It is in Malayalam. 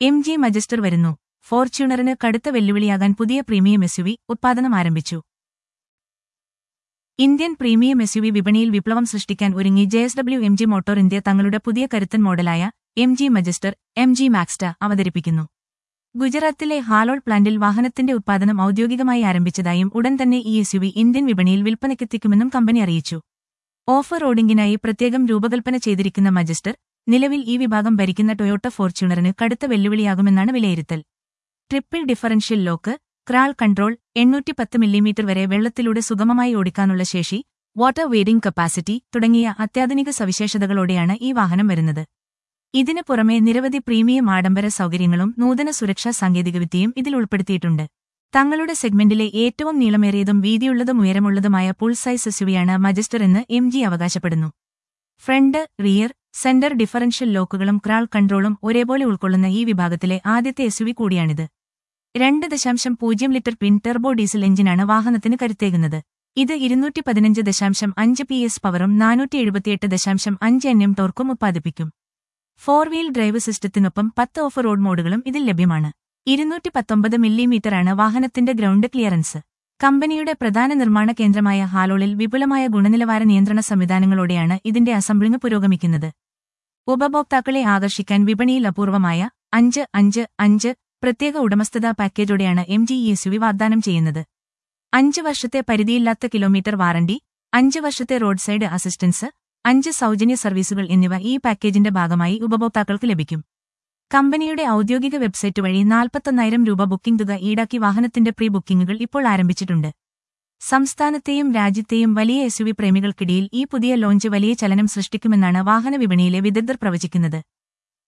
എം ജി മജസ്റ്റർ വരുന്നു ഫോർച്യൂണറിന് കടുത്ത വെല്ലുവിളിയാകാൻ പുതിയ പ്രീമിയം എസ്യുവി ഉത്പാദനം ആരംഭിച്ചു ഇന്ത്യൻ പ്രീമിയം എസ്യുവി വിപണിയിൽ വിപ്ലവം സൃഷ്ടിക്കാൻ ഒരുങ്ങി JSW M G motor India തങ്ങളുടെ പുതിയ കരുത്തൻ മോഡലായ M G Majestor M G മാക്സ്റ്റ അവതരിപ്പിക്കുന്നു ഗുജറാത്തിലെ ഹാലോൾ പ്ലാന്റിൽ വാഹനത്തിന്റെ ഉത്പാദനം ഔദ്യോഗികമായി ആരംഭിച്ചതായും ഉടൻ തന്നെ ഈ എസ്യുവി ഇന്ത്യൻ വിപണിയിൽ വിൽപ്പനയ്ക്കെത്തിക്കുമെന്നും കമ്പനി അറിയിച്ചു ഓഫ് റോഡിംഗിനായി പ്രത്യേകം രൂപകൽപ്പന ചെയ്തിരിക്കുന്ന മജസ്റ്റർ നിലവിൽ ഈ വിഭാഗം ഭരിക്കുന്ന ടൊയോട്ട ഫോർച്യൂണറിന് കടുത്ത വെല്ലുവിളിയാകുമെന്നാണ് വിലയിരുത്തൽ triple differential lock crawl control എണ്ണൂറ്റി പത്ത് മില്ലിമീറ്റർ വരെ വെള്ളത്തിലൂടെ സുഗമമായി ഓടിക്കാനുള്ള ശേഷി വാട്ടർ വെയ്ഡിംഗ് കപ്പാസിറ്റി തുടങ്ങിയ അത്യാധുനിക സവിശേഷതകളോടെയാണ് ഈ വാഹനം വരുന്നത് ഇതിനു പുറമെ നിരവധി പ്രീമിയം ആഡംബര സൗകര്യങ്ങളും നൂതന സുരക്ഷാ സാങ്കേതികവിദ്യയും ഇതിൽ ഉൾപ്പെടുത്തിയിട്ടുണ്ട് തങ്ങളുടെ സെഗ്മെന്റിലെ ഏറ്റവും നീളമേറിയതും വീതിയുള്ളതും ഉയരമുള്ളതുമായ പുൾ സൈസ് എസ്യുവിയാണ് മജസ്റ്റർ എന്ന് എം ജി അവകാശപ്പെടുന്നു ഫ്രണ്ട് റിയർ സെന്റർ ഡിഫറൻഷ്യൽ ലോക്കുകളും ക്രാൾ കൺട്രോളും ഒരേപോലെ ഉൾക്കൊള്ളുന്ന ഈ വിഭാഗത്തിലെ ആദ്യത്തെ എസ്യുവി കൂടിയാണിത് രണ്ട് ദശാംശം പൂജ്യം ലിറ്റർ പിൻ ടെർബോ ഡീസൽ എഞ്ചിനാണ് വാഹനത്തിന് കരുത്തേകുന്നത് ഇത് ഇരുന്നൂറ്റി പതിനഞ്ച് ദശാംശം അഞ്ച് പി എസ് പവറും നാനൂറ്റി എഴുപത്തിയെട്ട് ദശാംശം അഞ്ച് എൻ എം ടോർക്കും ഉത്പാദിപ്പിക്കും ഫോർ വീൽ ഡ്രൈവ് സിസ്റ്റത്തിനൊപ്പം പത്ത് ഓഫ് റോഡ് മോഡുകളും ഇതിൽ ലഭ്യമാണ് ഇരുന്നൂറ്റി പത്തൊമ്പത് മില്ലിമീറ്ററാണ് വാഹനത്തിന്റെ ഗ്രൗണ്ട് ക്ലിയറൻസ് കമ്പനിയുടെ പ്രധാന നിർമ്മാണ കേന്ദ്രമായ ഹാലോളിൽ വിപുലമായ ഗുണനിലവാര നിയന്ത്രണ സംവിധാനങ്ങളോടെയാണ് ഇതിന്റെ അസംബ്ലിംഗ് പുരോഗമിക്കുന്നത് ഉപഭോക്താക്കളെ ആകർഷിക്കാൻ വിപണിയിൽ അപൂർവമായ അഞ്ച് അഞ്ച് അഞ്ച് പ്രത്യേക ഉടമസ്ഥതാ പാക്കേജോടെയാണ് എം ജി ഇ എസ്യുവി വാഗ്ദാനം ചെയ്യുന്നത് അഞ്ച് വർഷത്തെ പരിധിയില്ലാത്ത കിലോമീറ്റർ വാറണ്ടി അഞ്ച് വർഷത്തെ റോഡ് സൈഡ് അസിസ്റ്റൻസ് അഞ്ച് സൗജന്യ സർവീസുകൾ എന്നിവ ഈ പാക്കേജിന്റെ ഭാഗമായി ഉപഭോക്താക്കൾക്ക് ലഭിക്കും കമ്പനിയുടെ ഔദ്യോഗിക വെബ്സൈറ്റ് വഴി നാൽപ്പത്തൊന്നായിരം രൂപ ബുക്കിംഗ് തുക ഈടാക്കി വാഹനത്തിന്റെ പ്രീ ബുക്കിംഗുകൾ ഇപ്പോൾ ആരംഭിച്ചിട്ടുണ്ട് സംസ്ഥാനത്തെയും രാജ്യത്തെയും വലിയ എസ്യുവി പ്രേമികൾക്കിടയിൽ ഈ പുതിയ ലോഞ്ച് വലിയ ചലനം സൃഷ്ടിക്കുമെന്നാണ് വാഹന വിപണിയിലെ വിദഗ്ധർ പ്രവചിക്കുന്നത്